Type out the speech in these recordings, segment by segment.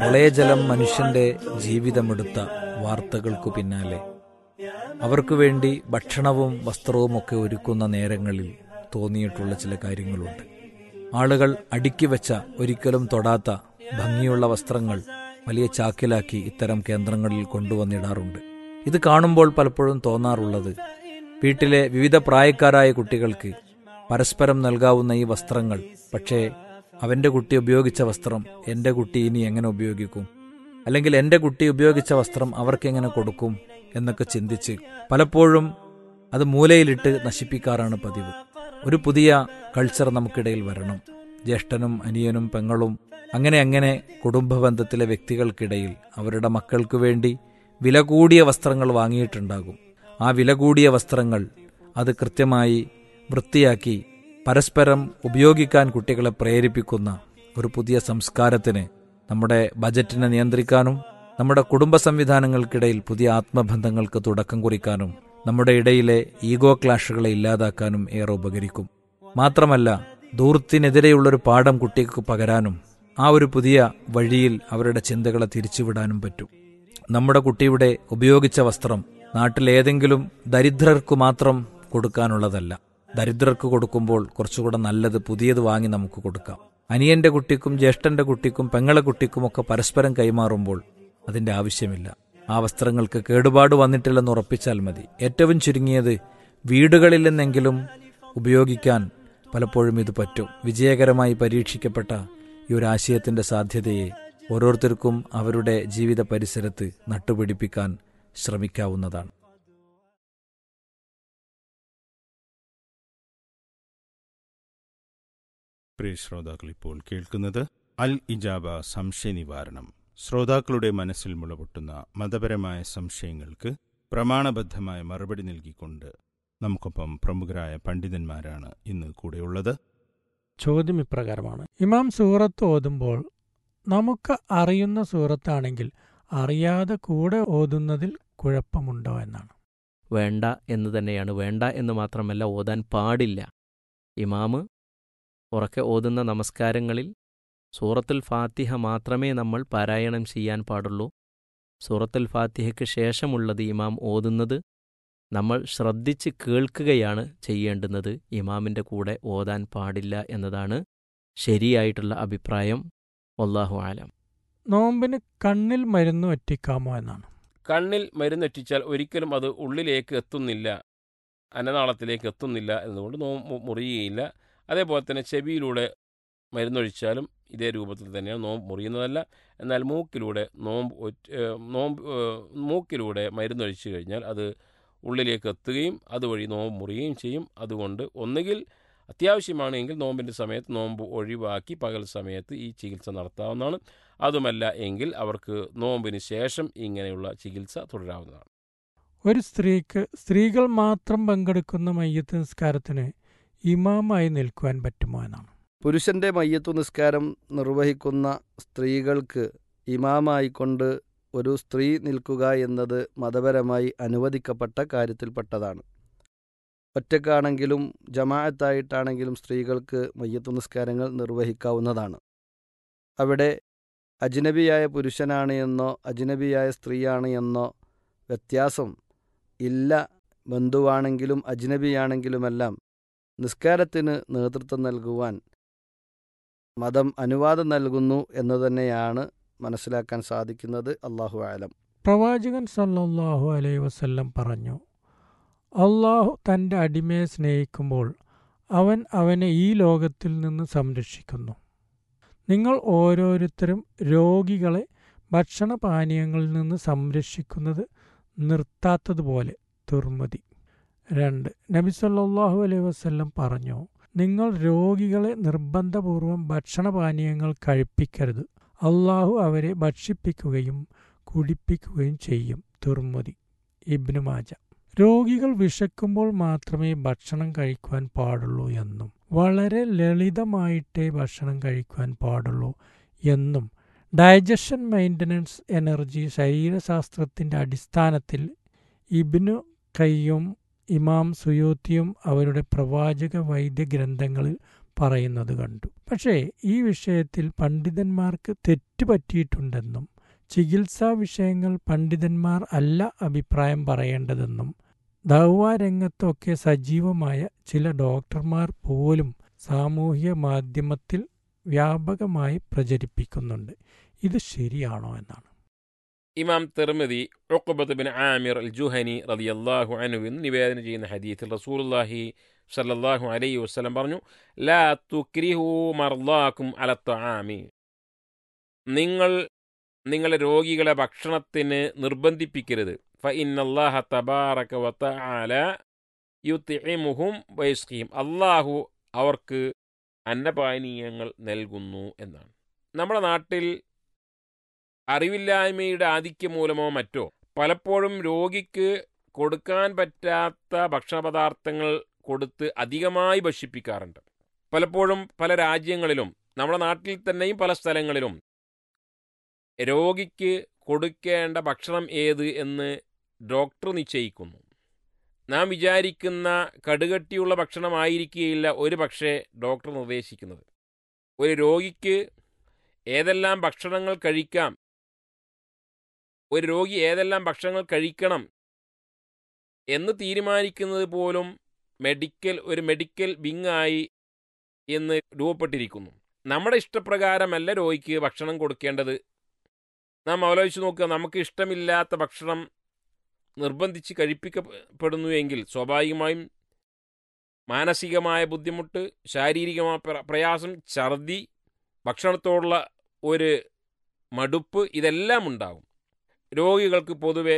പ്രളയജലം മനുഷ്യന്റെ ജീവിതമെടുത്ത വാർത്തകൾക്കു പിന്നാലെ അവർക്കു വേണ്ടി ഭക്ഷണവും വസ്ത്രവും ഒക്കെ ഒരുക്കുന്ന നേരങ്ങളിൽ തോന്നിയിട്ടുള്ള ചില കാര്യങ്ങളുണ്ട് ആളുകൾ അടുക്കി വെച്ച ഒരിക്കലും തൊടാത്ത ഭംഗിയുള്ള വസ്ത്രങ്ങൾ വലിയ ചാക്കിലാക്കി ഇത്തരം കേന്ദ്രങ്ങളിൽ കൊണ്ടുവന്നിടാറുണ്ട് ഇത് കാണുമ്പോൾ പലപ്പോഴും തോന്നാറുള്ളത് വീട്ടിലെ വിവിധ പ്രായക്കാരായ കുട്ടികൾക്ക് പരസ്പരം നൽകാവുന്ന ഈ വസ്ത്രങ്ങൾ പക്ഷേ അവന്റെ കുട്ടി ഉപയോഗിച്ച വസ്ത്രം എന്റെ കുട്ടി ഇനി എങ്ങനെ ഉപയോഗിക്കും അല്ലെങ്കിൽ എന്റെ കുട്ടി ഉപയോഗിച്ച വസ്ത്രം അവർക്കെങ്ങനെ കൊടുക്കും എന്നൊക്കെ ചിന്തിച്ച് പലപ്പോഴും അത് മൂലയിലിട്ട് നശിപ്പിക്കാറാണ് പതിവ് ഒരു പുതിയ കൾച്ചർ നമുക്കിടയിൽ വരണം ജ്യേഷ്ഠനും അനിയനും പെങ്ങളും അങ്ങനെ അങ്ങനെ കുടുംബ ബന്ധത്തിലെ വ്യക്തികൾക്കിടയിൽ അവരുടെ മക്കൾക്ക് വേണ്ടി വില കൂടിയ വസ്ത്രങ്ങൾ വാങ്ങിയിട്ടുണ്ടാകും ആ വില കൂടിയ വസ്ത്രങ്ങൾ അത് കൃത്യമായി വൃത്തിയാക്കി പരസ്പരം ഉപയോഗിക്കാൻ കുട്ടികളെ പ്രേരിപ്പിക്കുന്ന ഒരു പുതിയ സംസ്കാരത്തിന് നമ്മുടെ ബജറ്റിനെ നിയന്ത്രിക്കാനും നമ്മുടെ കുടുംബ സംവിധാനങ്ങൾക്കിടയിൽ പുതിയ ആത്മബന്ധങ്ങൾക്ക് തുടക്കം കുറിക്കാനും നമ്മുടെ ഇടയിലെ ഈഗോ ക്ലാഷുകളെ ഇല്ലാതാക്കാനും ഏറെ ഉപകരിക്കും മാത്രമല്ല ദൂർത്തിനെതിരെയുള്ളൊരു പാഠം കുട്ടിക്ക് പകരാനും ആ ഒരു പുതിയ വഴിയിൽ അവരുടെ ചിന്തകളെ തിരിച്ചുവിടാനും പറ്റും നമ്മുടെ കുട്ടിയുടെ ഉപയോഗിച്ച വസ്ത്രം നാട്ടിലേതെങ്കിലും ദരിദ്രർക്കു മാത്രം കൊടുക്കാനുള്ളതല്ല ദരിദ്രർക്ക് കൊടുക്കുമ്പോൾ കുറച്ചുകൂടെ നല്ലത് പുതിയത് വാങ്ങി നമുക്ക് കൊടുക്കാം അനിയന്റെ കുട്ടിക്കും ജ്യേഷ്ഠന്റെ കുട്ടിക്കും പെങ്ങളെ കുട്ടിക്കും ഒക്കെ പരസ്പരം കൈമാറുമ്പോൾ അതിന്റെ ആവശ്യമില്ല ആ വസ്ത്രങ്ങൾക്ക് കേടുപാട് വന്നിട്ടില്ലെന്ന് ഉറപ്പിച്ചാൽ മതി ഏറ്റവും ചുരുങ്ങിയത് വീടുകളിൽ നിന്നെങ്കിലും ഉപയോഗിക്കാൻ പലപ്പോഴും ഇത് പറ്റും വിജയകരമായി പരീക്ഷിക്കപ്പെട്ട ഈ ഒരു ആശയത്തിന്റെ സാധ്യതയെ ഓരോരുത്തർക്കും അവരുടെ ജീവിത പരിസരത്ത് നട്ടുപിടിപ്പിക്കാൻ ശ്രമിക്കാവുന്നതാണ് പ്രിയ ശ്രോതാക്കൾ ഇപ്പോൾ കേൾക്കുന്നത് അൽ ഇജാബ സംശയ നിവാരണം ശ്രോതാക്കളുടെ മനസ്സിൽ മുളപൊട്ടുന്ന മതപരമായ സംശയങ്ങൾക്ക് പ്രമാണബദ്ധമായ മറുപടി നൽകിക്കൊണ്ട് നമുക്കൊപ്പം പ്രമുഖരായ പണ്ഡിതന്മാരാണ് ഇന്ന് കൂടെയുള്ളത് ചോദ്യം ഇപ്രകാരമാണ് ഇമാം സൂറത്ത് ഓതുമ്പോൾ നമുക്ക് അറിയുന്ന സൂറത്താണെങ്കിൽ അറിയാതെ കൂടെ ഓതുന്നതിൽ കുഴപ്പമുണ്ടോ എന്നാണ് വേണ്ട എന്ന് തന്നെയാണ് വേണ്ട എന്ന് മാത്രമല്ല ഓതാൻ പാടില്ല ഇമാമ് ഉറക്കെ ഓതുന്ന നമസ്കാരങ്ങളിൽ സൂറത്തുൽ ഫാത്തിഹ മാത്രമേ നമ്മൾ പാരായണം ചെയ്യാൻ പാടുള്ളൂ സൂറത്തുൽ ഫാത്തിഹയ്ക്ക് ശേഷമുള്ളത് ഇമാം ഓതുന്നത് നമ്മൾ ശ്രദ്ധിച്ച് കേൾക്കുകയാണ് ചെയ്യേണ്ടുന്നത് ഇമാമിൻ്റെ കൂടെ ഓതാൻ പാടില്ല എന്നതാണ് ശരിയായിട്ടുള്ള അഭിപ്രായം വല്ലാഹു ആലം നോമ്പിന് കണ്ണിൽ മരുന്ന് ഒറ്റിക്കാമോ എന്നാണ് കണ്ണിൽ മരുന്നെറ്റിച്ചാൽ ഒരിക്കലും അത് ഉള്ളിലേക്ക് എത്തുന്നില്ല അന്നനാളത്തിലേക്ക് എത്തുന്നില്ല എന്നതുകൊണ്ട് നോമ്പ് മുറിയുകയില്ല അതേപോലെ തന്നെ ചെവിയിലൂടെ മരുന്നൊഴിച്ചാലും ഇതേ രൂപത്തിൽ തന്നെയാണ് നോമ്പ് മുറിയുന്നതല്ല എന്നാൽ മൂക്കിലൂടെ നോമ്പ് ഒറ്റ- ഏഹ് നോമ്പ് ഏഹ് മൂക്കിലൂടെ മരുന്നൊഴിച്ചു കഴിഞ്ഞാൽ അത് ഉള്ളിലേക്ക് എത്തുകയും അതുവഴി നോമ്പ് മുറിയുകയും ചെയ്യും അതുകൊണ്ട് ഒന്നുകിൽ അത്യാവശ്യമാണെങ്കിൽ നോമ്പിൻ്റെ സമയത്ത് നോമ്പ് ഒഴിവാക്കി പകൽ സമയത്ത് ഈ ചികിത്സ നടത്താവുന്നതാണ് അതുമല്ല എങ്കിൽ അവർക്ക് നോമ്പിന് ശേഷം ഇങ്ങനെയുള്ള ചികിത്സ തുടരാവുന്നതാണ് ഒരു സ്ത്രീക്ക് സ്ത്രീകൾ മാത്രം പങ്കെടുക്കുന്ന മയ്യത്ത് നിസ്കാരത്തിന് ഇമാമായി നിൽക്കുവാൻ പറ്റുമോ എന്നാണ് പുരുഷന്റെ മയ്യത്തു നിസ്കാരം നിർവഹിക്കുന്ന സ്ത്രീകൾക്ക് ഇമാമായിക്കൊണ്ട് ഒരു സ്ത്രീ നിൽക്കുക എന്നത് മതപരമായി അനുവദിക്കപ്പെട്ട കാര്യത്തിൽപ്പെട്ടതാണ് ഒറ്റക്കാണെങ്കിലും ജമാഅത്തായിട്ടാണെങ്കിലും സ്ത്രീകൾക്ക് മയ്യത്തു നിസ്കാരങ്ങൾ നിർവഹിക്കാവുന്നതാണ് അവിടെ അജ്നബിയായ പുരുഷനാണ് എന്നോ അജ്നബിയായ സ്ത്രീയാണ് എന്നോ വ്യത്യാസം ഇല്ല ബന്ധുവാണെങ്കിലും അജ്നബിയാണെങ്കിലുമെല്ലാം നിസ്കാരത്തിന് നേതൃത്വം നൽകുവാൻ മതം അനുവാദം നൽകുന്നു എന്ന് തന്നെയാണ് മനസ്സിലാക്കാൻ സാധിക്കുന്നത് അള്ളാഹു ആലം പ്രവാചകൻ സല്ലല്ലാഹു അലൈഹി വസല്ലം പറഞ്ഞു അള്ളാഹു തൻ്റെ അടിമയെ സ്നേഹിക്കുമ്പോൾ അവൻ അവനെ ഈ ലോകത്തിൽ നിന്ന് സംരക്ഷിക്കുന്നു നിങ്ങൾ ഓരോരുത്തരും രോഗികളെ ഭക്ഷണപാനീയങ്ങളിൽ നിന്ന് സംരക്ഷിക്കുന്നത് നിർത്താത്തതുപോലെ ദുർമതി രണ്ട് നബി സല്ലല്ലാഹു അലൈഹി വസല്ലം പറഞ്ഞു നിങ്ങൾ രോഗികളെ നിർബന്ധപൂർവം ഭക്ഷണപാനീയങ്ങൾ കഴിപ്പിക്കരുത് അള്ളാഹു അവരെ ഭക്ഷിപ്പിക്കുകയും കുടിപ്പിക്കുകയും ചെയ്യും ദുർമതി ഇബ്നു മാജ രോഗികൾ വിശക്കുമ്പോൾ മാത്രമേ ഭക്ഷണം കഴിക്കുവാൻ പാടുള്ളൂ എന്നും വളരെ ലളിതമായിട്ടേ ഭക്ഷണം കഴിക്കുവാൻ പാടുള്ളൂ എന്നും ഡൈജഷൻ മെയിൻ്റനൻസ് എനർജി ശരീരശാസ്ത്രത്തിൻ്റെ അടിസ്ഥാനത്തിൽ ഇബ്നു കയ്യും ഇമാം സുയൂത്തിയും അവരുടെ പ്രവാചക വൈദ്യ ഗ്രന്ഥങ്ങളിൽ പറയുന്നത് കണ്ടു പക്ഷേ ഈ വിഷയത്തിൽ പണ്ഡിതന്മാർക്ക് തെറ്റ് പറ്റിയിട്ടുണ്ടെന്നും ചികിത്സാ വിഷയങ്ങൾ പണ്ഡിതന്മാർ അല്ല അഭിപ്രായം പറയേണ്ടതെന്നും ദൗവ രംഗത്തൊക്കെ സജീവമായ ചില ഡോക്ടർമാർ പോലും സാമൂഹ്യ മാധ്യമത്തിൽ വ്യാപകമായി പ്രചരിപ്പിക്കുന്നുണ്ട് ഇത് ശരിയാണോ എന്നാണ് Imam Tirmidhi Uqbah bin Amir al Juhani റളിയല്ലാഹു അൻഹു എന്ന് നിവേദനം ചെയ്യുന്ന ഹദീത്തിൽ റസൂലുള്ളാഹി സല്ലല്ലാഹു അലൈഹി വസല്ലം പറഞ്ഞു ലാ തുക്രിഹു മർദാക്കും അല ത്വആമി നിങ്ങൾ നിങ്ങളെ രോഗികളെ ഭക്ഷണത്തിന് നിർബന്ധിപ്പിക്കരുത് ഫ ഇന്നല്ലാഹ തബാറക വ തആല യുത്ഇമുഹും വയസ്ഖീം അള്ളാഹു അവർക്ക് അന്നപാനീയങ്ങൾ നൽകുന്നു എന്നാണ് നമ്മുടെ നാട്ടിൽ അറിവില്ലായ്മയുടെ ആധിക്യം മൂലമോ മറ്റോ പലപ്പോഴും രോഗിക്ക് കൊടുക്കാൻ പറ്റാത്ത ഭക്ഷണപദാർത്ഥങ്ങൾ കൊടുത്ത് അധികമായി ഭക്ഷിപ്പിക്കാറുണ്ട് പലപ്പോഴും പല രാജ്യങ്ങളിലും നമ്മുടെ നാട്ടിൽ തന്നെയും പല സ്ഥലങ്ങളിലും രോഗിക്ക് കൊടുക്കേണ്ട ഭക്ഷണം ഏത് എന്ന് ഡോക്ടർ നിശ്ചയിക്കുന്നു നാം വിചാരിക്കുന്ന കടുകട്ടിയുള്ള ഭക്ഷണമായിരിക്കുകയില്ല ഒരു പക്ഷേ ഡോക്ടർ നിർദ്ദേശിക്കുന്നത് ഒരു രോഗിക്ക് ഏതെല്ലാം ഭക്ഷണങ്ങൾ കഴിക്കാം ഒരു രോഗി ഏതെല്ലാം ഭക്ഷണങ്ങൾ കഴിക്കണം എന്ന് തീരുമാനിക്കുന്നത് പോലും മെഡിക്കൽ ഒരു മെഡിക്കൽ വിങ്ങായി എന്ന് രൂപപ്പെട്ടിരിക്കുന്നു നമ്മുടെ ഇഷ്ടപ്രകാരമല്ല രോഗിക്ക് ഭക്ഷണം കൊടുക്കേണ്ടത് നാം ആലോചിച്ച് നോക്കുക നമുക്ക് ഇഷ്ടമില്ലാത്ത ഭക്ഷണം നിർബന്ധിച്ച് കഴിപ്പിക്കപ്പെടുന്നു എങ്കിൽ സ്വാഭാവികമായും മാനസികമായ ബുദ്ധിമുട്ട് ശാരീരികമായ പ്ര- പ്രയാസം ഛർദി ഭക്ഷണത്തോടുള്ള ഒരു മടുപ്പ് ഇതെല്ലാം ഉണ്ടാകും രോഗികൾക്ക് പൊതുവെ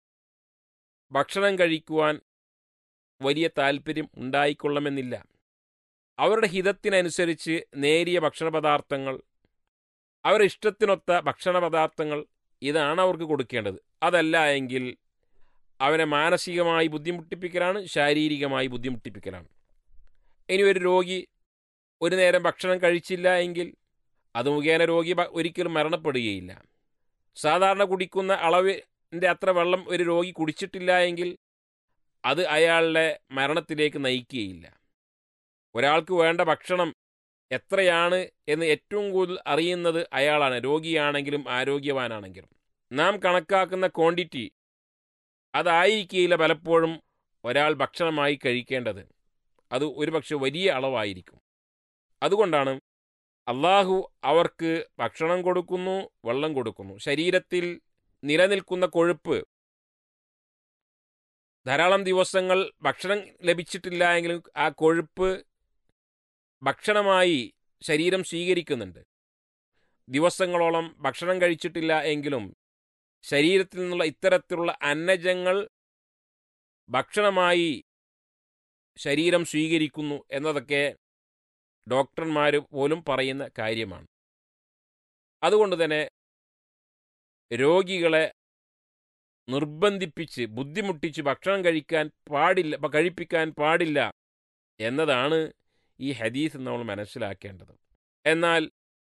ഭക്ഷണം കഴിക്കുവാൻ വലിയ താല്പര്യം ഉണ്ടായിക്കൊള്ളണമെന്നില്ല അവരുടെ ഹിതത്തിനനുസരിച്ച് നേരിയ ഭക്ഷണപദാർത്ഥങ്ങൾ അവരുടെ ഇഷ്ടത്തിനൊത്ത ഭക്ഷണപദാർത്ഥങ്ങൾ ഇതാണ് അവർക്ക് കൊടുക്കേണ്ടത് അതല്ല എങ്കിൽ അവനെ മാനസികമായി ബുദ്ധിമുട്ടിപ്പിക്കലാണ് ശാരീരികമായി ബുദ്ധിമുട്ടിപ്പിക്കലാണ് ഇനി ഒരു രോഗി ഒരു നേരം ഭക്ഷണം കഴിച്ചില്ല എങ്കിൽ അത് മുഖേന രോഗി ബ- ഒരിക്കലും മരണപ്പെടുകയില്ല സാധാരണ കുടിക്കുന്ന അളവിൻ്റെ അത്ര വെള്ളം ഒരു രോഗി കുടിച്ചിട്ടില്ല എങ്കിൽ അത് അയാളുടെ മരണത്തിലേക്ക് നയിക്കുകയില്ല ഒരാൾക്ക് വേണ്ട ഭക്ഷണം എത്രയാണ് എന്ന് ഏറ്റവും കൂടുതൽ അറിയുന്നത് അയാളാണ് രോഗിയാണെങ്കിലും ആരോഗ്യവാനാണെങ്കിലും നാം കണക്കാക്കുന്ന ക്വാണ്ടിറ്റി അതായിരിക്കില്ല പലപ്പോഴും ഒരാൾ ഭക്ഷണമായി കഴിക്കേണ്ടത് അത് ഒരുപക്ഷെ വലിയ അളവായിരിക്കും അതുകൊണ്ടാണ് അള്ളാഹു അവർക്ക് ഭക്ഷണം കൊടുക്കുന്നു വെള്ളം കൊടുക്കുന്നു ശരീരത്തിൽ നിലനിൽക്കുന്ന കൊഴുപ്പ് ധാരാളം ദിവസങ്ങൾ ഭക്ഷണം ലഭിച്ചിട്ടില്ല എങ്കിലും ആ കൊഴുപ്പ് ഭക്ഷണമായി ശരീരം സ്വീകരിക്കുന്നുണ്ട് ദിവസങ്ങളോളം ഭക്ഷണം കഴിച്ചിട്ടില്ല എങ്കിലും ശരീരത്തിൽ നിന്നുള്ള ഇത്തരത്തിലുള്ള അന്നജങ്ങൾ ഭക്ഷണമായി ശരീരം സ്വീകരിക്കുന്നു എന്നതൊക്കെ ഡോക്ടർമാർ പോലും പറയുന്ന കാര്യമാണ് അതുകൊണ്ട് തന്നെ രോഗികളെ നിർബന്ധിപ്പിച്ച് ബുദ്ധിമുട്ടിച്ച് ഭക്ഷണം കഴിക്കാൻ പാടില്ല പ- കഴിപ്പിക്കാൻ പാടില്ല എന്നതാണ് ഈ ഹദീസ് നമ്മൾ മനസ്സിലാക്കേണ്ടത് എന്നാൽ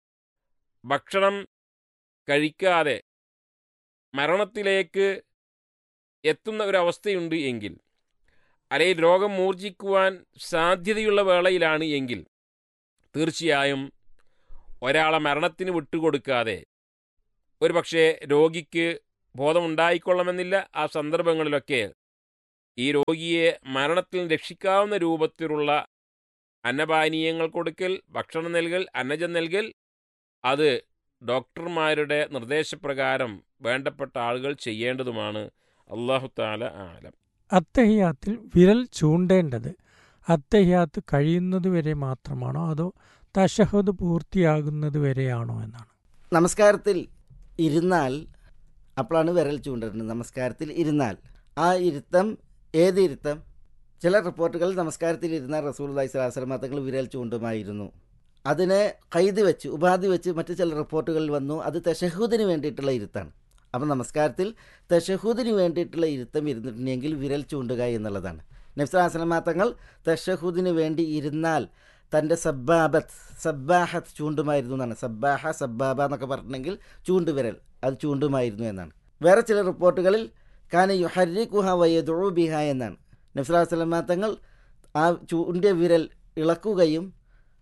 ഭക്ഷണം കഴിക്കാതെ മരണത്തിലേക്ക് എത്തുന്ന ഒരവസ്ഥയുണ്ട് എങ്കിൽ അല്ലെങ്കിൽ രോഗം മൂർജിക്കുവാൻ സാധ്യതയുള്ള വേളയിലാണ് എങ്കിൽ തീർച്ചയായും ഒരാളെ മരണത്തിന് വിട്ടുകൊടുക്കാതെ ഒരു പക്ഷേ രോഗിക്ക് ബോധമുണ്ടായിക്കൊള്ളണമെന്നില്ല ആ സന്ദർഭങ്ങളിലൊക്കെ ഈ രോഗിയെ മരണത്തിൽ രക്ഷിക്കാവുന്ന രൂപത്തിലുള്ള അന്നപാനീയങ്ങൾ കൊടുക്കൽ ഭക്ഷണം നൽകൽ അന്നജം നൽകൽ അത് ഡോക്ടർമാരുടെ നിർദ്ദേശപ്രകാരം വേണ്ടപ്പെട്ട ആളുകൾ ചെയ്യേണ്ടതുമാണ് അള്ളാഹു താല ആലം അത്തഹിയാത്തിൽ വിരൽ ചൂണ്ടേണ്ടത് അത്തഹിയാത്ത് കഴിയുന്നതുവരെ മാത്രമാണോ അതോ തഷഹദ് പൂർത്തിയാകുന്നത് വരെയാണോ എന്നാണ് നമസ്കാരത്തിൽ ഇരുന്നാൽ അപ്പോഴാണ് വിരൽ ചൂണ്ടിരുന്നത് നമസ്കാരത്തിൽ ഇരുന്നാൽ ആ ഇരുത്തം ഏത് ഇരുത്തം ചില റിപ്പോർട്ടുകൾ നമസ്കാരത്തിൽ ഇരുന്നാൽ റസൂൽ അലൈഹി സ്വലാസ്ലമ തങ്ങൾ വിരൽ ചൂണ്ടുമായിരുന്നു അതിനെ കൈത് വെച്ച് ഉപാധി വെച്ച് മറ്റു ചില റിപ്പോർട്ടുകളിൽ വന്നു അത് തെഷഹൂദിന് വേണ്ടിയിട്ടുള്ള ഇരുത്താണ് അപ്പം നമസ്കാരത്തിൽ തെഷഹൂദിന് വേണ്ടിയിട്ടുള്ള ഇരുത്തം ഇരുന്നിട്ടുണ്ടെങ്കിൽ വിരൽ ചൂണ്ടുക എന്നുള്ളതാണ് നബ്സലാസ്ലമ തങ്ങൾ തെഷഹൂദിന് വേണ്ടി ഇരുന്നാൽ തൻ്റെ സബ്ബാബത്ത് സബ്ബാഹത്ത് ചൂണ്ടുമായിരുന്നു എന്നാണ് സബ്ബാഹ സബ്ബാബ എന്നൊക്കെ പറഞ്ഞിട്ടുണ്ടെങ്കിൽ ചൂണ്ടുവിരൽ അത് ചൂണ്ടുമായിരുന്നു എന്നാണ് വേറെ ചില റിപ്പോർട്ടുകളിൽ കാന യുഹരിക്കുഹ വയദുബിഹ എന്നാണ് നബ്സലാസ്ലമ തങ്ങൾ ആ ചൂണ്ടിയ വിരൽ ഇളക്കുകയും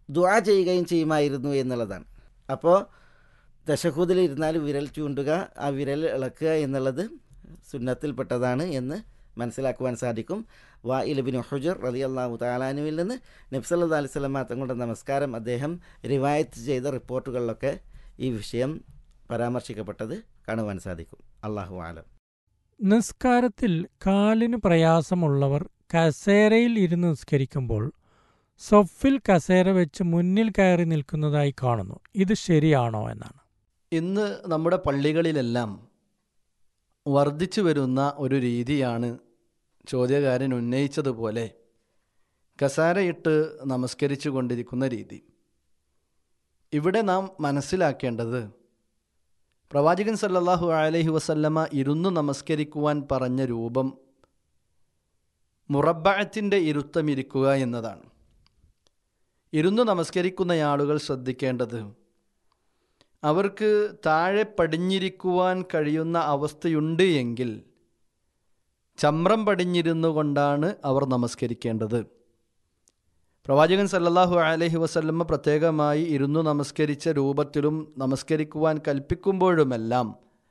ദുആ ചെയ്യുകയും ചെയ്യുമായിരുന്നു എന്നുള്ളതാണ് അപ്പോൾ ദശഹൂദിൽ ഇരുന്നാൽ വിരൽ ചൂണ്ടുക ആ വിരൽ ഇളക്കുക എന്നുള്ളത് സുന്നത്തിൽപ്പെട്ടതാണ് എന്ന് മനസ്സിലാക്കുവാൻ സാധിക്കും വാ ഇലബിൻ ഹുജർ റലി അള്ളാഹു താലാനുവിൽ നിന്ന് നബ്സല്ലാ അലൈഹി സ്വലമ തങ്ങളുടെ നമസ്കാരം അദ്ദേഹം റിവായത്ത് ചെയ്ത റിപ്പോർട്ടുകളിലൊക്കെ ഈ വിഷയം പരാമർശിക്കപ്പെട്ടത് കാണുവാൻ സാധിക്കും അള്ളാഹു ആലം നിസ്കാരത്തിൽ കാലിന് പ്രയാസമുള്ളവർ കസേരയിൽ ഇരുന്ന് നിസ്കരിക്കുമ്പോൾ സൊഫിൽ കസേര വെച്ച് മുന്നിൽ കയറി നിൽക്കുന്നതായി കാണുന്നു ഇത് ശരിയാണോ എന്നാണ് ഇന്ന് നമ്മുടെ പള്ളികളിലെല്ലാം വർദ്ധിച്ചു വരുന്ന ഒരു രീതിയാണ് ചോദ്യകാരൻ ഉന്നയിച്ചതുപോലെ കസാരയിട്ട് നമസ്കരിച്ചു കൊണ്ടിരിക്കുന്ന രീതി ഇവിടെ നാം മനസ്സിലാക്കേണ്ടത് പ്രവാചകൻ സല്ലല്ലാഹു അലൈഹി വസല്ലമ ഇരുന്ന് നമസ്കരിക്കുവാൻ പറഞ്ഞ രൂപം മുറബഴത്തിൻ്റെ ഇരുത്തമിരിക്കുക എന്നതാണ് ഇരുന്ന് നമസ്കരിക്കുന്ന ആളുകൾ ശ്രദ്ധിക്കേണ്ടത് അവർക്ക് താഴെ പടിഞ്ഞിരിക്കുവാൻ കഴിയുന്ന അവസ്ഥയുണ്ട് എങ്കിൽ ചമ്രം പടിഞ്ഞിരുന്നു കൊണ്ടാണ് അവർ നമസ്കരിക്കേണ്ടത് പ്രവാചകൻ സല്ലല്ലാഹു അലൈഹി വസല്ലമ്മ പ്രത്യേകമായി ഇരുന്നു നമസ്കരിച്ച രൂപത്തിലും നമസ്കരിക്കുവാൻ കൽപ്പിക്കുമ്പോഴുമെല്ലാം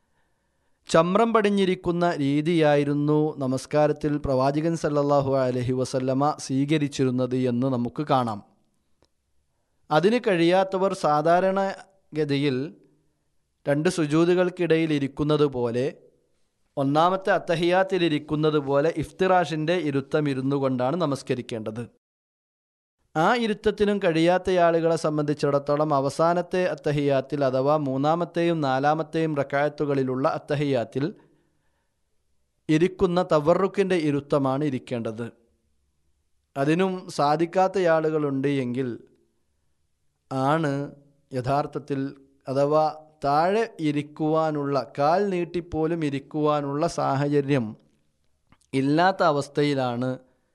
ചമ്രം പടിഞ്ഞിരിക്കുന്ന രീതിയായിരുന്നു നമസ്കാരത്തിൽ പ്രവാചകൻ സല്ലല്ലാഹു അലൈഹി വസല്ലമ സ്വീകരിച്ചിരുന്നത് എന്ന് നമുക്ക് കാണാം അതിന് കഴിയാത്തവർ സാധാരണഗതിയിൽ രണ്ട് സുജൂതുകൾക്കിടയിൽ ഇരിക്കുന്നത് പോലെ ഒന്നാമത്തെ അത്തഹിയാത്തിൽ ഇരിക്കുന്നത് പോലെ ഇഫ്തിറാഷിൻ്റെ ഇരുത്തം ഇരുന്നു കൊണ്ടാണ് നമസ്കരിക്കേണ്ടത് ആ ഇരുത്തത്തിനും കഴിയാത്ത ആളുകളെ സംബന്ധിച്ചിടത്തോളം അവസാനത്തെ അത്തഹിയാത്തിൽ അഥവാ മൂന്നാമത്തെയും നാലാമത്തെയും റക്കായത്തുകളിലുള്ള അത്തഹിയാത്തിൽ ഇരിക്കുന്ന തവറുക്കിൻ്റെ ഇരുത്തമാണ് ഇരിക്കേണ്ടത് അതിനും സാധിക്കാത്ത ആളുകളുണ്ട് എങ്കിൽ ആണ് യഥാർത്ഥത്തിൽ അഥവാ താഴെ ഇരിക്കുവാനുള്ള കാൽ നീട്ടിപ്പോലും ഇരിക്കുവാനുള്ള സാഹചര്യം ഇല്ലാത്ത അവസ്ഥയിലാണ്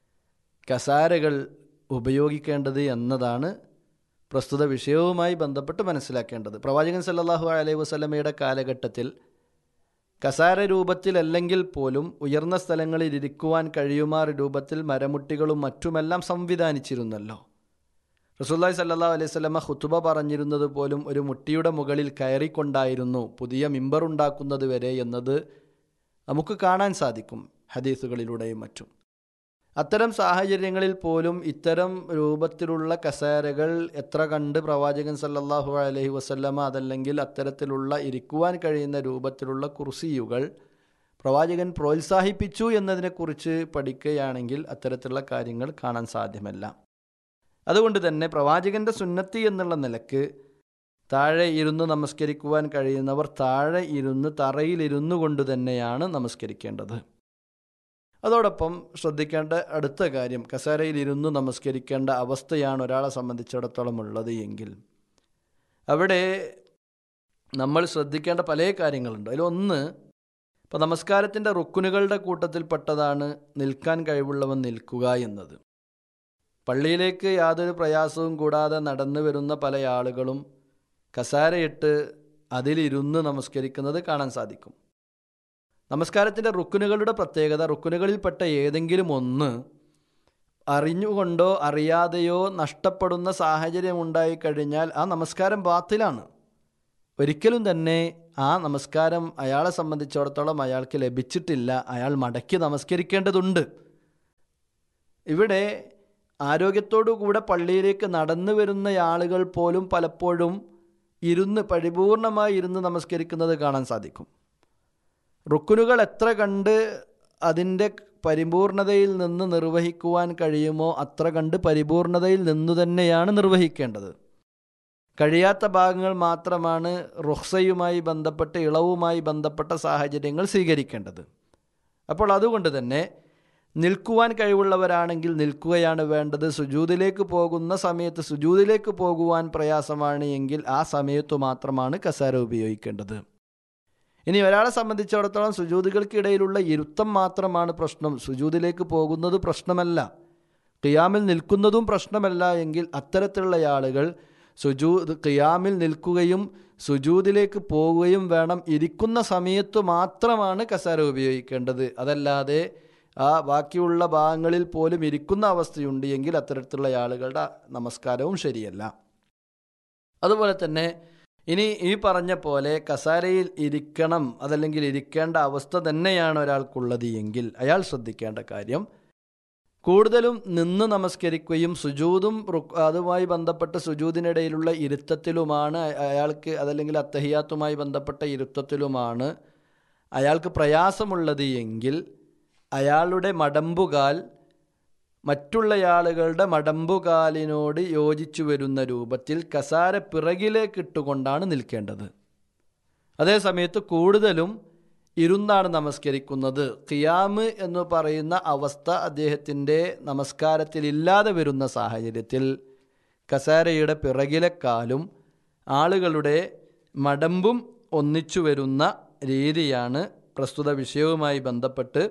കസാരകൾ ഉപയോഗിക്കേണ്ടത് എന്നതാണ് പ്രസ്തുത വിഷയവുമായി ബന്ധപ്പെട്ട് മനസ്സിലാക്കേണ്ടത് പ്രവാചകൻ സല്ലല്ലാഹു അലൈഹി വസല്ലമയുടെ കാലഘട്ടത്തിൽ കസാര രൂപത്തിലല്ലെങ്കിൽ പോലും ഉയർന്ന സ്ഥലങ്ങളിൽ ഇരിക്കുവാൻ കഴിയുമാർ രൂപത്തിൽ മരമുട്ടികളും മറ്റുമെല്ലാം സംവിധാനിച്ചിരുന്നല്ലോ റസൂല്ലായി സല്ലാ അലൈഹി സ്വലമ ഹുത്തുബ പറഞ്ഞിരുന്നത് പോലും ഒരു മുട്ടിയുടെ മുകളിൽ കയറിക്കൊണ്ടായിരുന്നു പുതിയ മിമ്പർ ഉണ്ടാക്കുന്നത് വരെ എന്നത് നമുക്ക് കാണാൻ സാധിക്കും ഹദീസുകളിലൂടെയും മറ്റും അത്തരം സാഹചര്യങ്ങളിൽ പോലും ഇത്തരം രൂപത്തിലുള്ള കസേരകൾ എത്ര കണ്ട് പ്രവാചകൻ സല്ലല്ലാഹു അലൈഹി വസല്ലമ അതല്ലെങ്കിൽ അത്തരത്തിലുള്ള ഇരിക്കുവാൻ കഴിയുന്ന രൂപത്തിലുള്ള കുർസിയുകൾ പ്രവാചകൻ പ്രോത്സാഹിപ്പിച്ചു എന്നതിനെക്കുറിച്ച് പഠിക്കുകയാണെങ്കിൽ അത്തരത്തിലുള്ള കാര്യങ്ങൾ കാണാൻ സാധ്യമല്ല അതുകൊണ്ട് തന്നെ പ്രവാചകന്റെ സുന്നത്തി എന്നുള്ള നിലക്ക് താഴെ ഇരുന്ന് നമസ്കരിക്കുവാൻ കഴിയുന്നവർ താഴെ ഇരുന്ന് തറയിലിരുന്നു കൊണ്ട് തന്നെയാണ് നമസ്കരിക്കേണ്ടത് അതോടൊപ്പം ശ്രദ്ധിക്കേണ്ട അടുത്ത കാര്യം കസേരയിൽ ഇരുന്ന് നമസ്കരിക്കേണ്ട അവസ്ഥയാണ് ഒരാളെ സംബന്ധിച്ചിടത്തോളം ഉള്ളത് എങ്കിൽ അവിടെ നമ്മൾ ശ്രദ്ധിക്കേണ്ട പല കാര്യങ്ങളുണ്ട് അതിലൊന്ന് ഇപ്പോൾ നമസ്കാരത്തിൻ്റെ റുക്കുനുകളുടെ കൂട്ടത്തിൽപ്പെട്ടതാണ് നിൽക്കാൻ കഴിവുള്ളവൻ നിൽക്കുക എന്നത് പള്ളിയിലേക്ക് യാതൊരു പ്രയാസവും കൂടാതെ നടന്നു വരുന്ന പല ആളുകളും കസാരയിട്ട് അതിലിരുന്ന് നമസ്കരിക്കുന്നത് കാണാൻ സാധിക്കും നമസ്കാരത്തിൻ്റെ റുക്കുനുകളുടെ പ്രത്യേകത റുക്കുനുകളിൽപ്പെട്ട ഏതെങ്കിലും ഒന്ന് അറിഞ്ഞുകൊണ്ടോ അറിയാതെയോ നഷ്ടപ്പെടുന്ന സാഹചര്യം ഉണ്ടായിക്കഴിഞ്ഞാൽ ആ നമസ്കാരം ബാത്തിലാണ് ഒരിക്കലും തന്നെ ആ നമസ്കാരം അയാളെ സംബന്ധിച്ചിടത്തോളം അയാൾക്ക് ലഭിച്ചിട്ടില്ല അയാൾ മടക്കി നമസ്കരിക്കേണ്ടതുണ്ട് ഇവിടെ ആരോഗ്യത്തോടു കൂടെ പള്ളിയിലേക്ക് നടന്നു വരുന്ന ആളുകൾ പോലും പലപ്പോഴും ഇരുന്ന് പരിപൂർണമായി ഇരുന്ന് നമസ്കരിക്കുന്നത് കാണാൻ സാധിക്കും റുക്കുനുകൾ എത്ര കണ്ട് അതിൻ്റെ പരിപൂർണതയിൽ നിന്ന് നിർവഹിക്കുവാൻ കഴിയുമോ അത്ര കണ്ട് പരിപൂർണതയിൽ നിന്നു തന്നെയാണ് നിർവഹിക്കേണ്ടത് കഴിയാത്ത ഭാഗങ്ങൾ മാത്രമാണ് റുഹ്സയുമായി ബന്ധപ്പെട്ട് ഇളവുമായി ബന്ധപ്പെട്ട സാഹചര്യങ്ങൾ സ്വീകരിക്കേണ്ടത് അപ്പോൾ അതുകൊണ്ട് തന്നെ നിൽക്കുവാൻ കഴിവുള്ളവരാണെങ്കിൽ നിൽക്കുകയാണ് വേണ്ടത് സുജൂതിലേക്ക് പോകുന്ന സമയത്ത് സുജൂതിലേക്ക് പോകുവാൻ പ്രയാസമാണ് എങ്കിൽ ആ സമയത്തു മാത്രമാണ് കസാര ഉപയോഗിക്കേണ്ടത് ഇനി ഒരാളെ സംബന്ധിച്ചിടത്തോളം സുജൂതികൾക്കിടയിലുള്ള ഇരുത്തം മാത്രമാണ് പ്രശ്നം സുജൂതിലേക്ക് പോകുന്നത് പ്രശ്നമല്ല ഖിയാമിൽ നിൽക്കുന്നതും പ്രശ്നമല്ല എങ്കിൽ അത്തരത്തിലുള്ള ആളുകൾ സുജൂ ഖിയാമിൽ നിൽക്കുകയും സുജൂതിലേക്ക് പോവുകയും വേണം ഇരിക്കുന്ന സമയത്ത് മാത്രമാണ് കസാര ഉപയോഗിക്കേണ്ടത് അതല്ലാതെ ആ ബാക്കിയുള്ള ഭാഗങ്ങളിൽ പോലും ഇരിക്കുന്ന അവസ്ഥയുണ്ട് എങ്കിൽ അത്തരത്തിലുള്ള ആളുകളുടെ നമസ്കാരവും ശരിയല്ല അതുപോലെ തന്നെ ഇനി ഈ പറഞ്ഞ പോലെ കസാരയിൽ ഇരിക്കണം അതല്ലെങ്കിൽ ഇരിക്കേണ്ട അവസ്ഥ തന്നെയാണ് ഒരാൾക്കുള്ളത് എങ്കിൽ അയാൾ ശ്രദ്ധിക്കേണ്ട കാര്യം കൂടുതലും നിന്ന് നമസ്കരിക്കുകയും സുജൂതും റുക്- അതുമായി ബന്ധപ്പെട്ട സുജൂതിനിടയിലുള്ള ഇരുത്തത്തിലുമാണ് അ- അയാൾക്ക് അതല്ലെങ്കിൽ അത്തഹിയാത്തുമായി ബന്ധപ്പെട്ട ഇരുത്തത്തിലുമാണ് അയാൾക്ക് പ്രയാസമുള്ളത് എങ്കിൽ അയാളുടെ മടമ്പുകാൽ മറ്റുള്ള ആളുകളുടെ മടമ്പുകാലിനോട് യോജിച്ചു വരുന്ന രൂപത്തിൽ കസാര പിറകിലേക്ക് ഇട്ടുകൊണ്ടാണ് നിൽക്കേണ്ടത് അതേസമയത്ത് കൂടുതലും ഇരുന്നാണ് നമസ്കരിക്കുന്നത് ഖിയാമ് എന്ന് പറയുന്ന അവസ്ഥ അദ്ദേഹത്തിൻ്റെ നമസ്കാരത്തിൽ ഇല്ലാതെ വരുന്ന സാഹചര്യത്തിൽ കസാരയുടെ പിറകിലെ കാലും ആളുകളുടെ മടമ്പും ഒന്നിച്ചു വരുന്ന രീതിയാണ് പ്രസ്തുത വിഷയവുമായി ബന്ധപ്പെട്ട്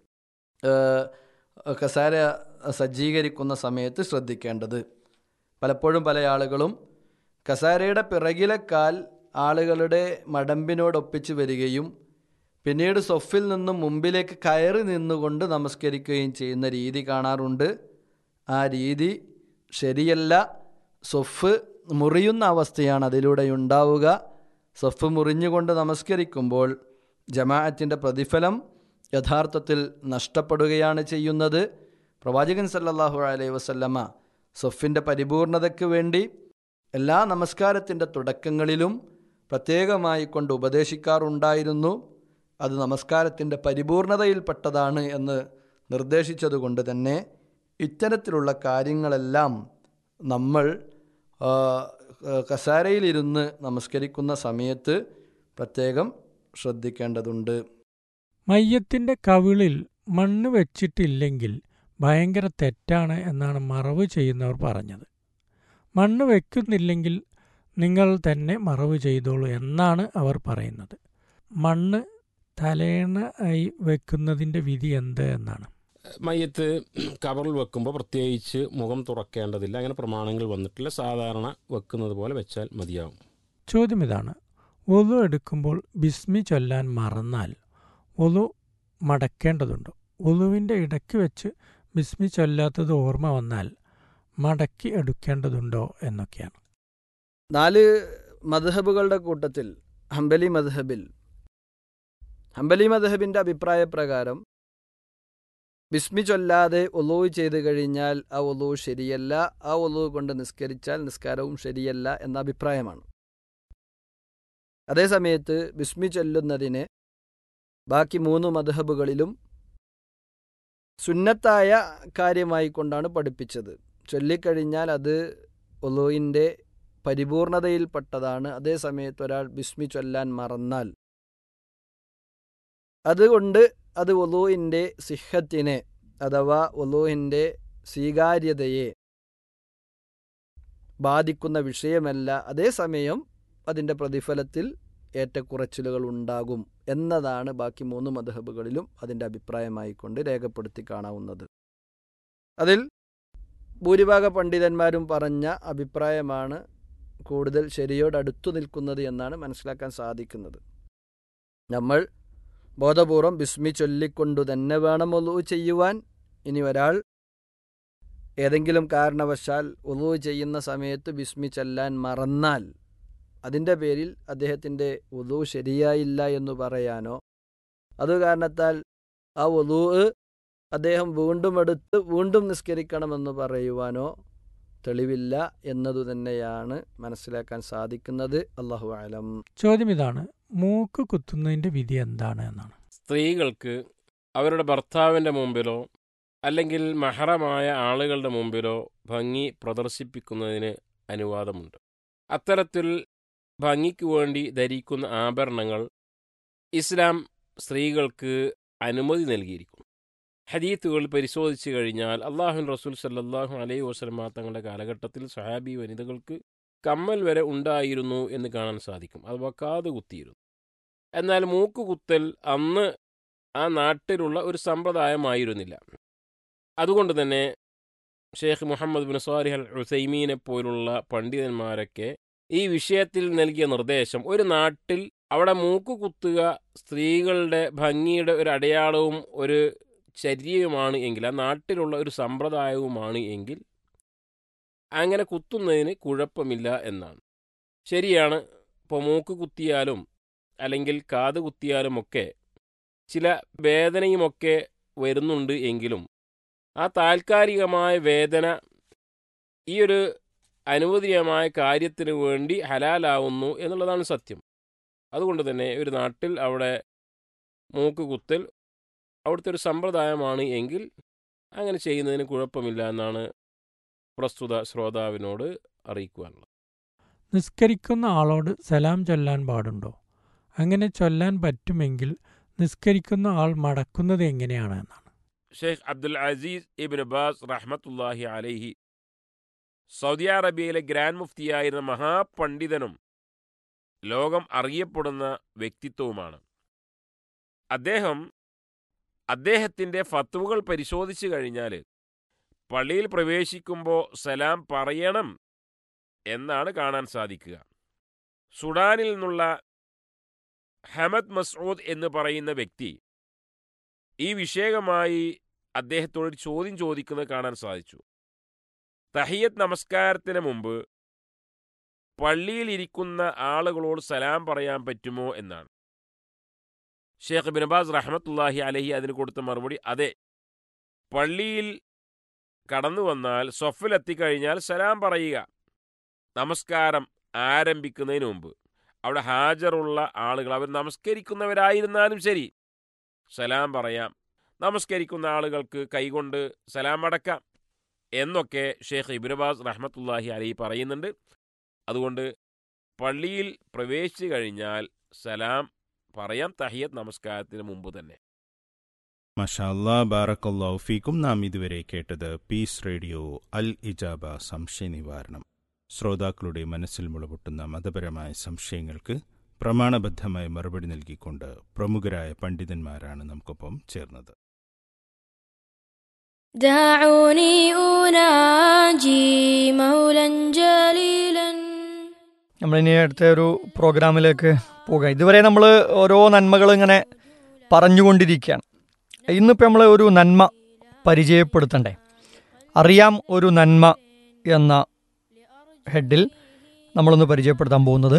ഏഹ്, കസാര സജ്ജീകരിക്കുന്ന സമയത്ത് ശ്രദ്ധിക്കേണ്ടത് പലപ്പോഴും പല ആളുകളും കസാരയുടെ പിറകിലെ കാൽ ആളുകളുടെ മടമ്പിനോടൊപ്പിച്ച് വരികയും പിന്നീട് സൊഫിൽ നിന്നും മുമ്പിലേക്ക് കയറി നിന്നുകൊണ്ട് നമസ്കരിക്കുകയും ചെയ്യുന്ന രീതി കാണാറുണ്ട് ആ രീതി ശരിയല്ല സൊഫ് മുറിയുന്ന അവസ്ഥയാണ് അതിലൂടെ ഉണ്ടാവുക സൊഫ് മുറിഞ്ഞുകൊണ്ട് നമസ്കരിക്കുമ്പോൾ ജമാഅത്തിൻ്റെ പ്രതിഫലം യഥാർത്ഥത്തിൽ നഷ്ടപ്പെടുകയാണ് ചെയ്യുന്നത് പ്രവാചകൻ സല്ലല്ലാഹു അലൈഹി വസല്ലമ സൊഫിൻ്റെ പരിപൂർണതയ്ക്ക് വേണ്ടി എല്ലാ നമസ്കാരത്തിൻ്റെ തുടക്കങ്ങളിലും പ്രത്യേകമായി കൊണ്ട് ഉപദേശിക്കാറുണ്ടായിരുന്നു അത് നമസ്കാരത്തിൻ്റെ പരിപൂർണതയിൽപ്പെട്ടതാണ് എന്ന് നിർദ്ദേശിച്ചതുകൊണ്ട് തന്നെ ഇത്തരത്തിലുള്ള കാര്യങ്ങളെല്ലാം നമ്മൾ ആ, കസാരയിലിരുന്ന് നമസ്കരിക്കുന്ന സമയത്ത് പ്രത്യേകം ശ്രദ്ധിക്കേണ്ടതുണ്ട് മയ്യത്തിൻ്റെ കവിളിൽ മണ്ണ് വെച്ചിട്ടില്ലെങ്കിൽ ഭയങ്കര തെറ്റാണ് എന്നാണ് മറവ് ചെയ്യുന്നവർ പറഞ്ഞത് മണ്ണ് വെക്കുന്നില്ലെങ്കിൽ നിങ്ങൾ തന്നെ മറവ് ചെയ്തോളൂ എന്നാണ് അവർ പറയുന്നത് മണ്ണ് തലേണ ആയി വെക്കുന്നതിൻ്റെ വിധി എന്ത് എന്നാണ് മയ്യത്ത് കവറിൽ വെക്കുമ്പോൾ പ്രത്യേകിച്ച് മുഖം തുറക്കേണ്ടതില്ല അങ്ങനെ പ്രമാണങ്ങൾ വന്നിട്ടില്ല സാധാരണ വെക്കുന്നത് പോലെ വെച്ചാൽ മതിയാവും ചോദ്യം ഇതാണ് ഒതു എടുക്കുമ്പോൾ ബിസ്മി ചൊല്ലാൻ മറന്നാൽ ഒതു മടക്കേണ്ടതുണ്ടോ ഒതുവിൻ്റെ ഇടയ്ക്ക് വെച്ച് ബിസ്മി ചൊല്ലാത്തത് ഓർമ്മ വന്നാൽ മടക്കി എടുക്കേണ്ടതുണ്ടോ എന്നൊക്കെയാണ് നാല് മദ്ഹബുകളുടെ കൂട്ടത്തിൽ ഹംബലി മദ്ഹബിൽ ഹംബലി മദ്ഹബിൻ്റെ അഭിപ്രായ പ്രകാരം ബിസ്മി ചൊല്ലാതെ ഒലൂ ചെയ്ത് കഴിഞ്ഞാൽ ആ ഒലൂ ശരിയല്ല ആ ഒലൂ കൊണ്ട് നിസ്കരിച്ചാൽ നിസ്കാരവും ശരിയല്ല എന്ന അഭിപ്രായമാണ് അതേസമയത്ത് ബിസ്മി ചൊല്ലുന്നതിനെ ബാക്കി മൂന്ന് മദ്ഹബുകളിലും സുന്നത്തായ കാര്യമായി കൊണ്ടാണ് പഠിപ്പിച്ചത് ചൊല്ലിക്കഴിഞ്ഞാൽ അത് ഒലൂയിൻ്റെ പരിപൂർണതയിൽപ്പെട്ടതാണ് അതേസമയത്ത് ഒരാൾ ബിസ്മി ചൊല്ലാൻ മറന്നാൽ അതുകൊണ്ട് അത് ഒലൂഹിൻ്റെ സിഹത്തിനെ അഥവാ ഒലൂഹിൻ്റെ സ്വീകാര്യതയെ ബാധിക്കുന്ന വിഷയമല്ല അതേസമയം അതിൻ്റെ പ്രതിഫലത്തിൽ ഏറ്റക്കുറച്ചിലുകൾ ഉണ്ടാകും എന്നതാണ് ബാക്കി മൂന്ന് മധഹബുകളിലും അതിൻ്റെ അഭിപ്രായമായിക്കൊണ്ട് രേഖപ്പെടുത്തി കാണാവുന്നത് അതിൽ ഭൂരിഭാഗ പണ്ഡിതന്മാരും പറഞ്ഞ അഭിപ്രായമാണ് കൂടുതൽ ശരിയോടടുത്തു നിൽക്കുന്നത് എന്നാണ് മനസ്സിലാക്കാൻ സാധിക്കുന്നത് നമ്മൾ ബോധപൂർവം ബിസ്മി ചൊല്ലിക്കൊണ്ടു തന്നെ വേണം ഒലു ചെയ്യുവാൻ ഇനി ഒരാൾ ഏതെങ്കിലും കാരണവശാൽ ഒലു ചെയ്യുന്ന സമയത്ത് ബിസ്മി ചൊല്ലാൻ മറന്നാൽ അതിൻ്റെ പേരിൽ അദ്ദേഹത്തിൻ്റെ ഒലു ശരിയായില്ല എന്ന് പറയാനോ അത് കാരണത്താൽ ആ ഒലു അദ്ദേഹം വീണ്ടും എടുത്ത് വീണ്ടും നിസ്കരിക്കണമെന്ന് പറയുവാനോ തെളിവില്ല എന്നതു തന്നെയാണ് മനസ്സിലാക്കാൻ സാധിക്കുന്നത് അള്ളാഹു അലം ചോദ്യം ഇതാണ് മൂക്ക് കുത്തുന്നതിൻ്റെ വിധി എന്താണ് എന്നാണ് സ്ത്രീകൾക്ക് അവരുടെ ഭർത്താവിൻ്റെ മുമ്പിലോ അല്ലെങ്കിൽ മഹറമായ ആളുകളുടെ മുമ്പിലോ ഭംഗി പ്രദർശിപ്പിക്കുന്നതിന് അനുവാദമുണ്ട് അത്തരത്തിൽ ഭംഗിക്ക് വേണ്ടി ധരിക്കുന്ന ആഭരണങ്ങൾ ഇസ്ലാം സ്ത്രീകൾക്ക് അനുമതി നൽകിയിരിക്കുന്നു ഹദീത്തുകൾ പരിശോധിച്ചു കഴിഞ്ഞാൽ അള്ളാഹുൻ റസൂൽ സല്ലാഹു അലൈഹി വസ്ലമ തങ്ങളുടെ കാലഘട്ടത്തിൽ സഹാബി വനിതകൾക്ക് കമ്മൽ വരെ ഉണ്ടായിരുന്നു എന്ന് കാണാൻ സാധിക്കും അഥവാ കാത് കുത്തിയിരുന്നു എന്നാൽ മൂക്ക് കുത്തൽ അന്ന് ആ നാട്ടിലുള്ള ഒരു സമ്പ്രദായമായിരുന്നില്ല അതുകൊണ്ട് തന്നെ Sheikh Muhammad bin Salih al ഉസൈമീനെ പോലുള്ള പണ്ഡിതന്മാരൊക്കെ ഈ വിഷയത്തിൽ നൽകിയ നിർദ്ദേശം ഒരു നാട്ടിൽ അവിടെ മൂക്ക് കുത്തുക സ്ത്രീകളുടെ ഭംഗിയുടെ ഒരു അടയാളവും ഒരു ചര്യയുമാണ് എങ്കിൽ ആ നാട്ടിലുള്ള ഒരു സമ്പ്രദായവുമാണ് എങ്കിൽ അങ്ങനെ കുത്തുന്നതിന് കുഴപ്പമില്ല എന്നാണ് ശരിയാണ് ഇപ്പോൾ മൂക്ക് കുത്തിയാലും അല്ലെങ്കിൽ കാത് കുത്തിയാലുമൊക്കെ ചില വേദനയുമൊക്കെ വരുന്നുണ്ട് എങ്കിലും ആ താൽക്കാലികമായ വേദന ഈ ഒരു അനുവദനീയമായ കാര്യത്തിന് വേണ്ടി ഹലാലാവുന്നു എന്നുള്ളതാണ് സത്യം അതുകൊണ്ട് തന്നെ ഒരു നാട്ടിൽ അവിടെ മൂക്ക് കുത്തൽ അവിടുത്തെ ഒരു സമ്പ്രദായമാണ് എങ്കിൽ അങ്ങനെ ചെയ്യുന്നതിന് കുഴപ്പമില്ല എന്നാണ് പ്രസ്തുത ശ്രോതാവിനോട് അറിയിക്കുവാനുള്ളത് നിസ്കരിക്കുന്ന ആളോട് സലാം ചൊല്ലാൻ പാടുണ്ടോ അങ്ങനെ ചൊല്ലാൻ പറ്റുമെങ്കിൽ നിസ്കരിക്കുന്ന ആൾ മടക്കുന്നത് എങ്ങനെയാണ് എന്നാണ് Sheikh Abdul Aziz ibn Baz റഹ്മത്തുല്ലാഹി അലൈഹി സൗദി അറേബ്യയിലെ ഗ്രാൻഡ് മുഫ്തിയായിരുന്ന മഹാപണ്ഡിതനും ലോകം അറിയപ്പെടുന്ന വ്യക്തിത്വവുമാണ് അദ്ദേഹം അദ്ദേഹത്തിൻ്റെ ഫത്വകൾ പരിശോധിച്ചു കഴിഞ്ഞാൽ പള്ളിയിൽ പ്രവേശിക്കുമ്പോൾ സലാം പറയണം എന്നാണ് കാണാൻ സാധിക്കുക സുഡാനിൽ നിന്നുള്ള ഹമദ് മസൂദ് എന്ന് പറയുന്ന വ്യക്തി ഈ വിഷയകമായി അദ്ദേഹത്തോട് ഒരു ചോദ്യം ചോദിക്കുന്നത് കാണാൻ സാധിച്ചു തഹിയത്ത് നമസ്കാരത്തിന് മുമ്പ് പള്ളിയിൽ ഇരിക്കുന്ന ആളുകളോട് സലാം പറയാൻ പറ്റുമോ എന്നാണ് ഷേഖ് ബിനബാസ് റഹ്മത്തുല്ലാഹി അലഹി അതിന് കൊടുത്ത മറുപടി അതെ പള്ളിയിൽ കടന്നു വന്നാൽ സ്വഫിലെത്തിക്കഴിഞ്ഞാൽ സലാം പറയുക നമസ്കാരം ആരംഭിക്കുന്നതിന് മുമ്പ് അവിടെ ഹാജറുള്ള ആളുകൾ അവർ നമസ്കരിക്കുന്നവരായിരുന്നാലും ശരി സലാം പറയാം നമസ്കരിക്കുന്ന ആളുകൾക്ക് കൈകൊണ്ട് സലാം അടക്കാം എന്നൊക്കെ ഷേഖ് ഇബ്രബാസ് റഹ്മത്തുല്ലാഹി അലി പറയുന്നുണ്ട് അതുകൊണ്ട് പള്ളിയിൽ പ്രവേശിച്ചു കഴിഞ്ഞാൽ സലാം പറയാം തഹിയത്ത് നമസ്കാരത്തിന് മുമ്പ് തന്നെ മഷാല്ലാ ബാറക്കല്ലാഹു ഫീക്കും നാം ഇതുവരെ കേട്ടത് പീസ് റേഡിയോ അൽ ഇജാബ സംശയ നിവാരണം ശ്രോതാക്കളുടെ മനസ്സിൽ മുളപൊട്ടുന്ന മതപരമായ സംശയങ്ങൾക്ക് പ്രമാണബദ്ധമായ മറുപടി നൽകിക്കൊണ്ട് പ്രമുഖരായ പണ്ഡിതന്മാരാണ് നമുക്കൊപ്പം ചേർന്നത് دعوني أناجي مولا جليلا നമ്മളിനി അടുത്ത ഒരു പ്രോഗ്രാമിലേക്ക് പോകാം ഇതുവരെ നമ്മൾ ഓരോ നന്മകൾ ഇങ്ങനെ പറഞ്ഞുകൊണ്ടിരിക്കുകയാണ് ഇന്നിപ്പോൾ നമ്മൾ ഒരു നന്മ പരിചയപ്പെടുത്തണ്ടേ അറിയാം ഒരു നന്മ എന്ന ഹെഡിൽ നമ്മളൊന്ന് പരിചയപ്പെടുത്താൻ പോകുന്നത്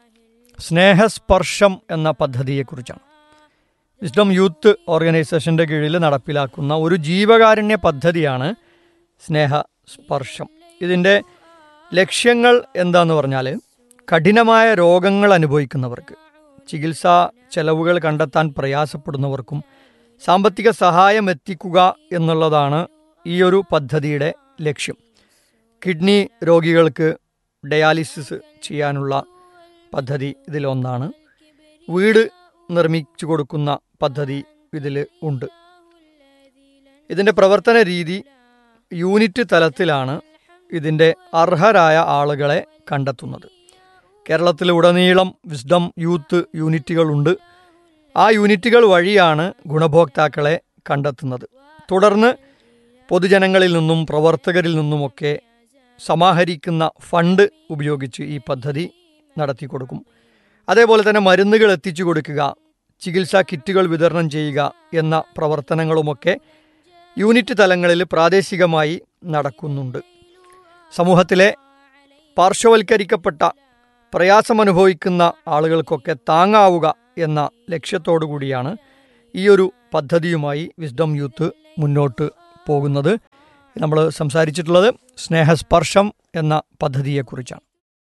സ്നേഹസ്പർശം എന്ന പദ്ധതിയെക്കുറിച്ചാണ് വിസ്ഡം യൂത്ത് ഓർഗനൈസേഷൻ്റെ കീഴിൽ നടപ്പിലാക്കുന്ന ഒരു ജീവകാരുണ്യ പദ്ധതിയാണ് സ്നേഹസ്പർശം ഇതിൻ്റെ ലക്ഷ്യങ്ങൾ എന്താന്ന് പറഞ്ഞാൽ കഠിനമായ രോഗങ്ങൾ അനുഭവിക്കുന്നവർക്ക് ചികിത്സാ ചെലവുകൾ കണ്ടെത്താൻ പ്രയാസപ്പെടുന്നവർക്കും സാമ്പത്തിക സഹായം എത്തിക്കുക എന്നുള്ളതാണ് ഈ ഒരു പദ്ധതിയുടെ ലക്ഷ്യം കിഡ്നി രോഗികൾക്ക് ഡയാലിസിസ് ചെയ്യാനുള്ള പദ്ധതി ഇതിലൊന്നാണ് വീട് നിർമ്മിച്ചു കൊടുക്കുന്ന പദ്ധതി ഇതിൽ ഉണ്ട് ഇതിൻ്റെ പ്രവർത്തന രീതി യൂണിറ്റ് തലത്തിലാണ് ഇതിൻ്റെ അർഹരായ ആളുകളെ കണ്ടെത്തുന്നത് കേരളത്തിലുടനീളം വിസ്ഡം യൂത്ത് യൂണിറ്റുകളുണ്ട് ആ യൂണിറ്റുകൾ വഴിയാണ് ഗുണഭോക്താക്കളെ കണ്ടെത്തുന്നത് തുടർന്ന് പൊതുജനങ്ങളിൽ നിന്നും പ്രവർത്തകരിൽ നിന്നുമൊക്കെ സമാഹരിക്കുന്ന ഫണ്ട് ഉപയോഗിച്ച് ഈ പദ്ധതി നടത്തി കൊടുക്കും അതേപോലെ തന്നെ മരുന്നുകൾ എത്തിച്ചു കൊടുക്കുക ചികിത്സാ കിറ്റുകൾ വിതരണം ചെയ്യുക എന്ന പ്രവർത്തനങ്ങളുമൊക്കെ യൂണിറ്റ് തലങ്ങളിൽ പ്രാദേശികമായി നടക്കുന്നുണ്ട് സമൂഹത്തിലെ പാർശ്വവൽക്കരിക്കപ്പെട്ട പ്രയാസമനുഭവിക്കുന്ന ആളുകൾക്കൊക്കെ താങ്ങാവുക എന്ന ലക്ഷ്യത്തോടു കൂടിയാണ് ഈ ഒരു പദ്ധതിയുമായി വിസ്ഡം യൂത്ത് മുന്നോട്ട് പോകുന്നത് നമ്മൾ സംസാരിച്ചിട്ടുള്ളത് സ്നേഹസ്പർശം എന്ന പദ്ധതിയെക്കുറിച്ചാണ്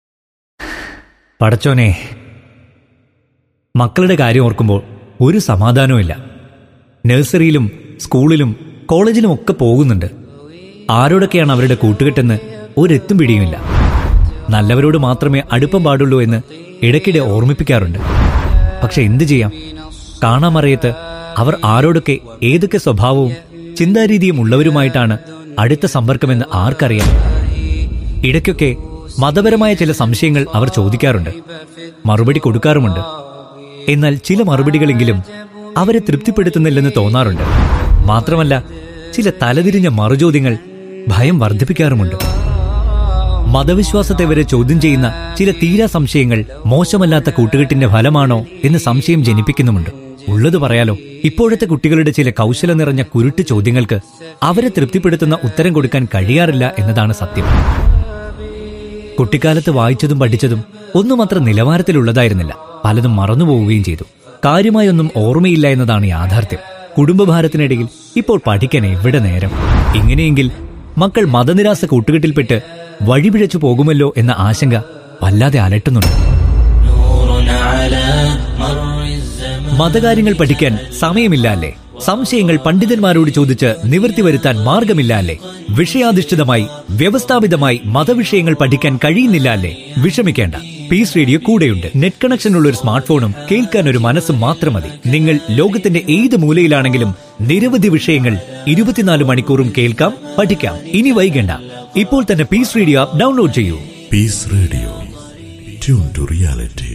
പടച്ചോനെ മക്കളുടെ കാര്യം ഓർക്കുമ്പോൾ ഒരു സമാധാനവുമില്ല നഴ്സറിയിലും സ്കൂളിലും കോളേജിലും ഒക്കെ പോകുന്നുണ്ട് ആരോടൊക്കെയാണ് അവരുടെ കൂട്ടുകെട്ടെന്ന് ഒരെത്തും പിടിയുമില്ല നല്ലവരോട് മാത്രമേ അടുപ്പം പാടുള്ളൂ എന്ന് ഇടയ്ക്കിടെ ഓർമ്മിപ്പിക്കാറുണ്ട് പക്ഷെ എന്തു ചെയ്യാം കാണാമറിയത്ത് അവർ ആരോടൊക്കെ ഏതൊക്കെ സ്വഭാവവും ചിന്താരീതിയും ഉള്ളവരുമായിട്ടാണ് അടുത്ത സമ്പർക്കമെന്ന് ആർക്കറിയാം ഇടയ്ക്കൊക്കെ മതപരമായ ചില സംശയങ്ങൾ അവർ ചോദിക്കാറുണ്ട് മറുപടി കൊടുക്കാറുമുണ്ട് എന്നാൽ ചില മറുപടികളെങ്കിലും അവരെ തൃപ്തിപ്പെടുത്തുന്നില്ലെന്ന് തോന്നാറുണ്ട് മാത്രമല്ല ചില തലതിരിഞ്ഞ മറുചോദ്യങ്ങൾ ഭയം വർദ്ധിപ്പിക്കാറുമുണ്ട് മതവിശ്വാസത്തെ വരെ ചോദ്യം ചെയ്യുന്ന ചില തീരാ സംശയങ്ങൾ മോശമല്ലാത്ത കൂട്ടുകെട്ടിന്റെ ഫലമാണോ എന്ന് സംശയം ജനിപ്പിക്കുന്നുമുണ്ട് ഉള്ളത് പറയാലോ ഇപ്പോഴത്തെ കുട്ടികളുടെ ചില കൗശലം നിറഞ്ഞ കുരുട്ട് ചോദ്യങ്ങൾക്ക് അവരെ തൃപ്തിപ്പെടുത്തുന്ന ഉത്തരം കൊടുക്കാൻ കഴിയാറില്ല എന്നതാണ് സത്യം കുട്ടിക്കാലത്ത് വായിച്ചതും പഠിച്ചതും ഒന്നും അത്ര നിലവാരത്തിലുള്ളതായിരുന്നില്ല പലതും മറന്നുപോവുകയും ചെയ്തു കാര്യമായൊന്നും ഓർമ്മയില്ല എന്നതാണ് യാഥാർത്ഥ്യം കുടുംബഭാരത്തിനിടയിൽ ഇപ്പോൾ പഠിക്കാൻ എവിടെ നേരം ഇങ്ങനെയെങ്കിൽ മക്കൾ മതനിരാസ കൂട്ടുകെട്ടിൽപ്പെട്ട് വഴിപിഴച്ചു പോകുമല്ലോ എന്ന ആശങ്ക വല്ലാതെ അലട്ടുന്നുണ്ട് മതകാര്യങ്ങൾ പഠിക്കാൻ സമയമില്ല അല്ലേ സംശയങ്ങൾ പണ്ഡിതന്മാരോട് ചോദിച്ച് നിവൃത്തി വരുത്താൻ മാർഗമില്ല അല്ലേ വിഷയാധിഷ്ഠിതമായി വ്യവസ്ഥാപിതമായി മതവിഷയങ്ങൾ പഠിക്കാൻ കഴിയുന്നില്ല അല്ലേ വിഷമിക്കേണ്ട പീസ് റേഡിയോ കൂടെയുണ്ട് നെറ്റ് കണക്ഷൻ ഉള്ള ഒരു സ്മാർട്ട് ഫോണും കേൾക്കാൻ ഒരു മനസ്സും മാത്രം മതി നിങ്ങൾ ലോകത്തിന്റെ ഏത് മൂലയിലാണെങ്കിലും നിരവധി വിഷയങ്ങൾ ഇരുപത്തിനാല് മണിക്കൂറും കേൾക്കാം പഠിക്കാം ഇനി വൈകണ്ട ഇപ്പോൾ തന്നെ പീസ് റേഡിയോ ആപ്പ് ഡൗൺലോഡ് ചെയ്യൂ Peace Radio tune to reality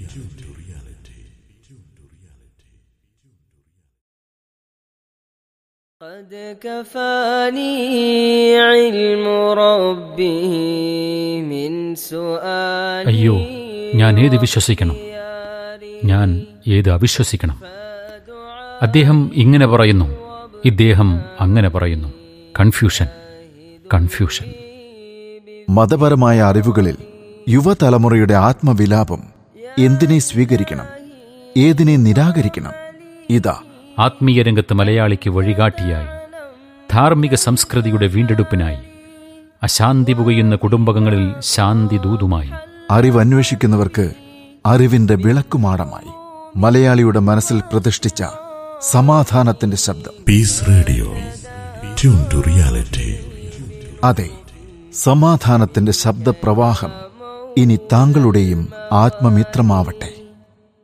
قد كفاني علم ربه من سؤالي അയ്യോ ഞാൻ ഏത് വിശ്വസിക്കണം ഞാൻ ഏത് അവിശ്വസിക്കണം അദ്ദേഹം ഇങ്ങനെ പറയുന്നു ഇദ്ദേഹം അങ്ങനെ പറയുന്നു കൺഫ്യൂഷൻ കൺഫ്യൂഷൻ മതപരമായ അറിവുകളിൽ യുവതലമുറയുടെ ആത്മവിലാപം എന്തിനെ സ്വീകരിക്കണം ഏതിനെ നിരാകരിക്കണം ഇതാ ആത്മീയ രംഗത്ത് മലയാളിക്ക് വഴികാട്ടിയായി ധാർമ്മിക സംസ്കൃതിയുടെ വീണ്ടെടുപ്പിനായി അശാന്തി പുകയുന്ന കുടുംബങ്ങളിൽ ശാന്തി ദൂതുമായി അറിവന്വേഷിക്കുന്നവർക്ക് അറിവിന്റെ വിളക്കുമാടമായി മലയാളിയുടെ മനസ്സിൽ പ്രതിഷ്ഠിച്ച സമാധാനത്തിന്റെ ശബ്ദം Peace Radio tune to reality അതെ സമാധാനത്തിന്റെ ശബ്ദപ്രവാഹം ഇനി താങ്കളുടെയും ആത്മമിത്രമാവട്ടെ